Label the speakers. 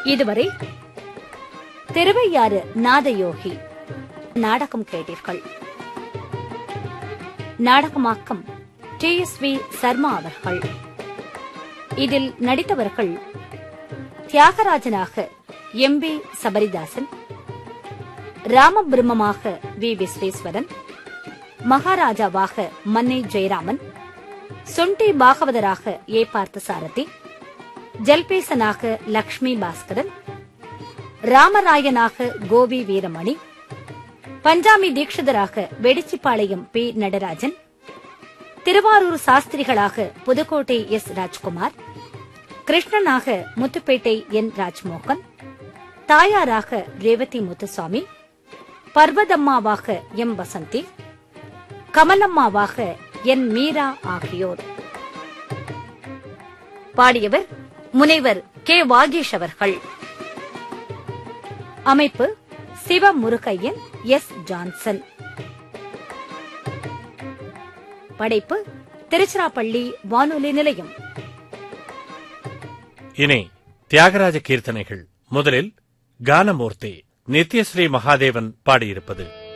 Speaker 1: இதுவரை திருவையாறு நாதயோகி நாடகம் கேட்டீர்கள் நாடகமாக்கம் டி எஸ் வி சர்மா அவர்கள் இதில் நடித்தவர்கள் தியாகராஜனாக எம் பி சபரிதாசன் ராமபிரம்மமாக வி விஸ்வேஸ்வரன் மகாராஜாவாக மன்னை ஜெயராமன் சுண்டி பாகவதராக ஏ பார்த்தசாரதி ஜல்பேசனாக லக்ஷ்மி பாஸ்கரன் ராமராயனாக கோவி வீரமணி பஞ்சாமி தீட்சிதராக வெடிச்சிப்பாளையம் பி நடராஜன் திருவாரூர் சாஸ்திரிகளாக புதுக்கோட்டை எஸ் ராஜ்குமார் கிருஷ்ணனாக முத்துப்பேட்டை என் ராஜ்மோகன் தாயாராக ரேவதி முத்துசாமி பர்வதம்மாவாக எம் வசந்தி கமலம்மாவாக என் மீரா ஆகியோர் பாடியவர் முனைவர் கே வாகேஷ் அவர்கள் அமைப்பு சிவ முருகையன் எஸ் ஜான்சன் படைப்பு திருச்சிராப்பள்ளி வானொலி நிலையம்
Speaker 2: இனி தியாகராஜ கீர்த்தனைகள் முதலில் கானமூர்த்தி நித்யஸ்ரீ மகாதேவன் பாடியிருப்பது